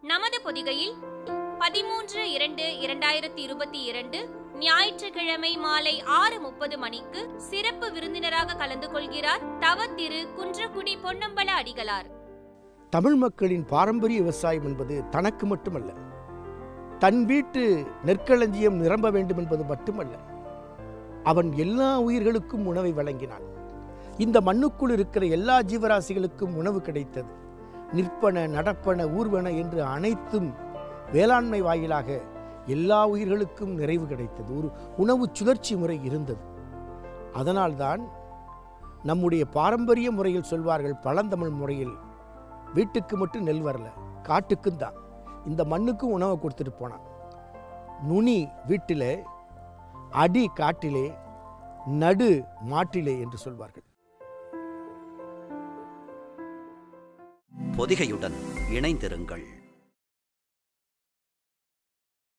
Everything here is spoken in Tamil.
நமது பொதிகையில் பதிமூன்று இரண்டு இரண்டாயிரத்தி இருபத்தி இரண்டு ஞாயிற்றுக்கிழமை மாலை ஆறு முப்பது மணிக்கு சிறப்பு விருந்தினராக கலந்து கொள்கிறார் தவ திரு குன்றக்குடி பொன்னம்பல அடிகளார் தமிழ் மக்களின் பாரம்பரிய விவசாயம் என்பது தனக்கு மட்டுமல்ல தன் வீட்டு நெற்களஞ்சியம் நிரம்ப வேண்டும் என்பது மட்டுமல்ல அவன் எல்லா உயிர்களுக்கும் உணவை வழங்கினான் இந்த மண்ணுக்குள் இருக்கிற எல்லா ஜீவராசிகளுக்கும் உணவு கிடைத்தது நிற்பன நடப்பன ஊர்வன என்று அனைத்தும் வேளாண்மை வாயிலாக எல்லா உயிர்களுக்கும் நிறைவு கிடைத்தது ஒரு உணவு சுழற்சி முறை இருந்தது அதனால்தான் நம்முடைய பாரம்பரிய முறையில் சொல்வார்கள் பழந்தமிழ் முறையில் வீட்டுக்கு மட்டும் நெல் வரல காட்டுக்கும் தான் இந்த மண்ணுக்கும் உணவை கொடுத்துட்டு போனான் நுனி வீட்டிலே அடி காட்டிலே நடு மாட்டிலே என்று சொல்வார்கள் பொதிகையுடன் இணைந்திருங்கள்